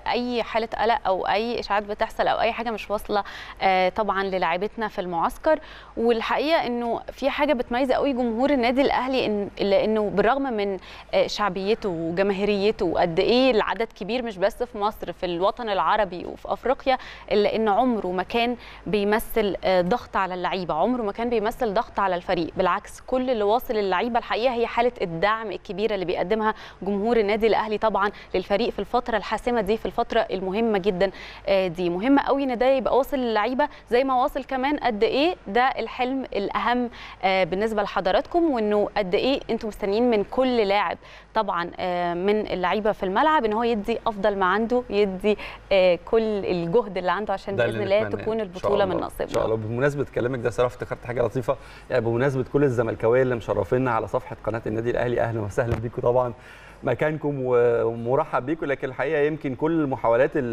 اي حاله قلق او اي اشاعات بتحصل او اي حاجه مش واصله آه، طبعا للاعيبتنا في المعسكر والحقيقه انه في حاجه بتميز قوي جمهور النادي الاهلي إن لانه بالرغم من آه، شعبيته وجماهيريته وقد ايه العدد كبير مش بس في مصر في الوطن العربي وفي افريقيا الا ان عمره ما كان بيمثل آه، ضغط على اللعيبه عمره ما كان بيمثل ضغط على الفريق بالعكس كل اللي واصل للعيبه الحقيقه هي حاله الدعم الكبيره اللي بيقدمها جمهور النادي الاهلي طبعا للفريق في الفتره الحاسمه دي في الفتره المهمه جدا آه، دي مهمه قوي ان ده يبقى واصل للعيبه زي ما واصل كمان قد ايه ده الحلم الاهم آه، بالنسبه لحضراتكم وانه قد ايه انتم مستنيين من كل لاعب طبعا آه، من اللعيبه في الملعب ان هو يدي افضل ما عنده يدي آه، كل الجهد اللي عنده عشان ده اللي باذن الله نتمناه. تكون إن شاء البطوله من الله. نصيبنا ان شاء الله بمناسبه كلامك ده صراحه افتكرت حاجه لطيفه يعني بمناسبه كل الزملكاويه اللي مشرفينا على صفحه قناه النادي الاهلي اهلا وسهلا بيكم طبعا مكانكم ومرحب بيكم لكن الحقيقه يمكن كل محاولات ال-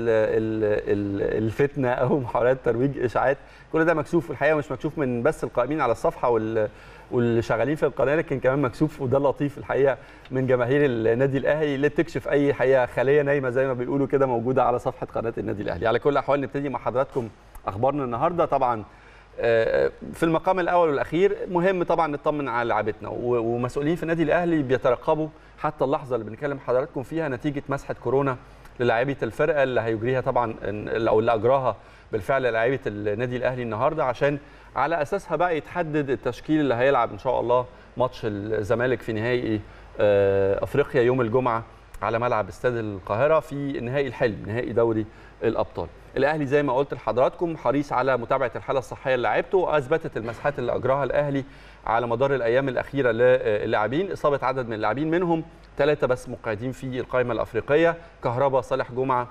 ال- ال- الفتنه او محاولات ترويج اشاعات كل ده مكشوف الحقيقه مش مكشوف من بس القائمين على الصفحه وال واللي شغالين في القناه لكن كمان مكشوف وده اللطيف الحقيقه من جماهير النادي الاهلي اللي بتكشف اي حقيقه خليه نايمه زي ما بيقولوا كده موجوده على صفحه قناه النادي الاهلي على كل الاحوال نبتدي مع حضراتكم اخبارنا النهارده طبعا آه، في المقام الاول والاخير مهم طبعا نطمن على لعبتنا و- ومسؤولين في النادي الاهلي بيترقبوا حتى اللحظه اللي بنكلم حضراتكم فيها نتيجه مسحه كورونا للاعيبه الفرقه اللي هيجريها طبعا إن- او اللي اجراها بالفعل لاعيبه النادي الاهلي النهارده عشان على اساسها بقى يتحدد التشكيل اللي هيلعب ان شاء الله ماتش الزمالك في نهائي آه، افريقيا يوم الجمعه على ملعب استاد القاهره في نهائي الحلم نهائي دوري الابطال الاهلي زي ما قلت لحضراتكم حريص على متابعه الحاله الصحيه للاعيبته واثبتت المسحات اللي اجراها الاهلي على مدار الايام الاخيره للاعبين اصابه عدد من اللاعبين منهم ثلاثه بس مقيدين في القائمه الافريقيه كهربا صالح جمعه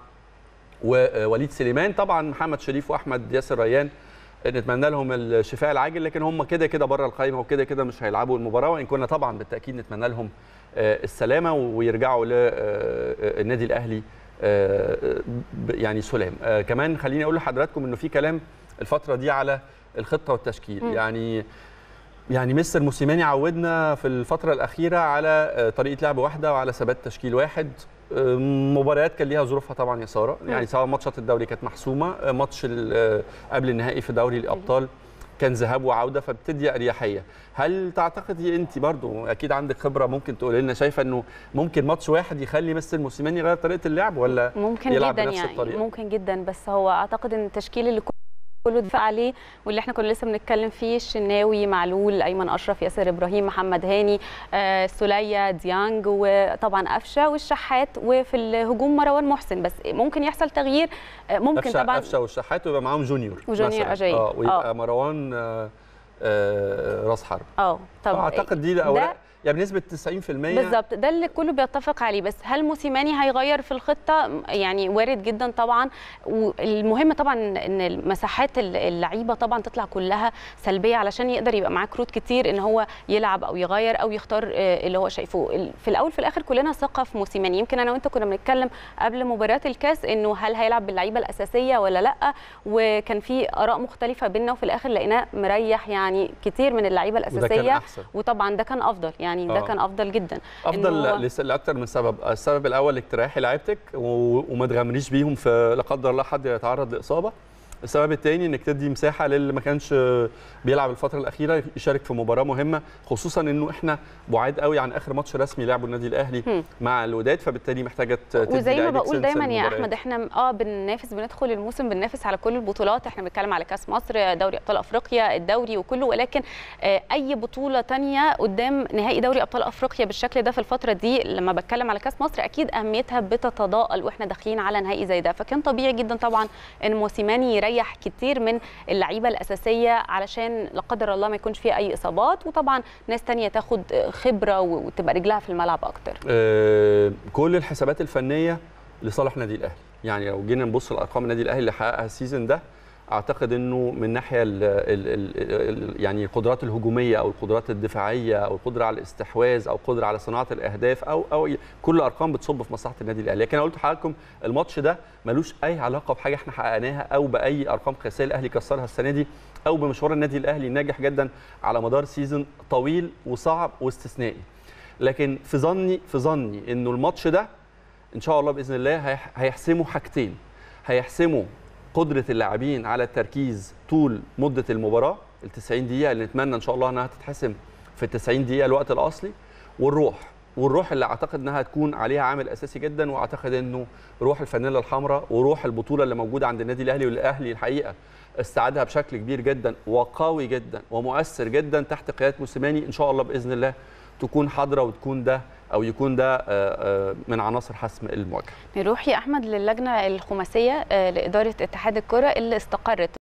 ووليد سليمان طبعا محمد شريف واحمد ياسر ريان نتمنى لهم الشفاء العاجل لكن هم كده كده بره القائمه وكده كده مش هيلعبوا المباراه وان كنا طبعا بالتاكيد نتمنى لهم آه، السلامه ويرجعوا للنادي الاهلي آه، ب- يعني سلام آه، كمان خليني اقول لحضراتكم انه في كلام الفتره دي على الخطه والتشكيل مم. يعني يعني مستر موسيماني عودنا في الفتره الاخيره على آه، طريقه لعب واحده وعلى ثبات تشكيل واحد آه، مباريات كان ليها ظروفها طبعا يا ساره يعني سواء ماتشات الدوري كانت محسومه آه، ماتش ال- آه، قبل النهائي في دوري الابطال كان ذهاب وعوده فبتدي اريحيه هل تعتقدي انت برضو اكيد عندك خبره ممكن تقولي لنا شايفه انه ممكن ماتش واحد يخلي مستر موسيماني يغير طريقه اللعب ولا ممكن يلعب جدا بنفس يعني الطريقة. ممكن جدا بس هو اعتقد ان التشكيل اللي كله اتفق عليه واللي احنا كنا لسه بنتكلم فيه الشناوي معلول ايمن اشرف ياسر ابراهيم محمد هاني آه سوليا ديانج وطبعا قفشه والشحات وفي الهجوم مروان محسن بس ممكن يحصل تغيير آه ممكن قفشه طبعا قفشه والشحات ويبقى معاهم جونيور وجونيور مثلاً. أجاي. اه ويبقى آه. مروان آه، آه، راس حرب اه طب اعتقد دي الاوراق يعني بنسبه 90% بالظبط ده اللي كله بيتفق عليه بس هل موسيماني هيغير في الخطه يعني وارد جدا طبعا والمهم طبعا ان المساحات اللعيبه طبعا تطلع كلها سلبيه علشان يقدر يبقى معاه كروت كتير ان هو يلعب او يغير او يختار آه، اللي هو شايفه ال- في الاول في الاخر كلنا ثقه في موسيماني يمكن انا وانت كنا بنتكلم قبل مباراه الكاس انه هل هيلعب باللعيبه الاساسيه ولا لا وكان في اراء مختلفه بيننا وفي الاخر لقيناه مريح يعني كتير من اللعيبه وده كان الاساسيه احسن وطبعا ده كان افضل يعني ده آه. كان افضل جدا إن افضل هو- لس- لاكتر من سبب السبب الاول انك تريحي لعيبتك و- وما تغامريش بيهم في لا قدر الله حد يتعرض لاصابه السبب الثاني انك تدي مساحه للي ما كانش بيلعب الفتره الاخيره يشارك في مباراه مهمه خصوصا انه احنا بعاد قوي عن اخر ماتش رسمي لعبه النادي الاهلي هم. مع الوداد فبالتالي محتاجه ت- تدي وزي ما لعيبك بقول سنس دايما يا المباريات. احمد احنا اه بننافس بندخل الموسم بننافس على كل البطولات احنا بنتكلم على كاس مصر دوري ابطال افريقيا الدوري وكله ولكن آه اي بطوله تانية قدام نهائي دوري ابطال افريقيا بالشكل ده في الفتره دي لما بتكلم على كاس مصر اكيد اهميتها بتتضاءل واحنا داخلين على نهائي زي ده فكان طبيعي جدا طبعا ان موسيماني يريح كتير من اللعيبه الاساسيه علشان لا قدر الله ما يكونش فيها اي اصابات وطبعا ناس تانية تاخد خبره وتبقى رجلها في الملعب اكتر آه، كل الحسابات الفنيه لصالح النادي الاهلي يعني لو جينا نبص لارقام النادي الاهلي اللي حققها السيزون ده اعتقد انه من ناحيه ال ال ال ال يعني القدرات الهجوميه او القدرات الدفاعيه او القدره على الاستحواذ او القدره على صناعه الاهداف او او كل ارقام بتصب في مصلحه النادي الاهلي لكن انا قلت لحضراتكم الماتش ده ملوش اي علاقه بحاجه احنا حققناها او باي ارقام قياسيه الاهلي كسرها السنه دي او بمشوار النادي الاهلي الناجح جدا على مدار سيزون طويل وصعب واستثنائي لكن في ظني في ظني انه الماتش ده ان شاء الله باذن الله هيح- هيحسموا حاجتين هيحسموا قدره اللاعبين على التركيز طول مده المباراه ال 90 دقيقه اللي نتمنى ان شاء الله انها تتحسم في ال 90 دقيقه الوقت الاصلي والروح والروح اللي اعتقد انها هتكون عليها عامل اساسي جدا واعتقد انه روح الفانيلا الحمراء وروح البطوله اللي موجوده عند النادي الاهلي والاهلي الحقيقه استعادها بشكل كبير جدا وقوي جدا ومؤثر جدا تحت قياده موسيماني ان شاء الله باذن الله تكون حاضره وتكون ده او يكون ده آه، آه، من عناصر حسم المواجهه نروح يا احمد للجنه الخماسيه آه، لاداره اتحاد الكره اللي استقرت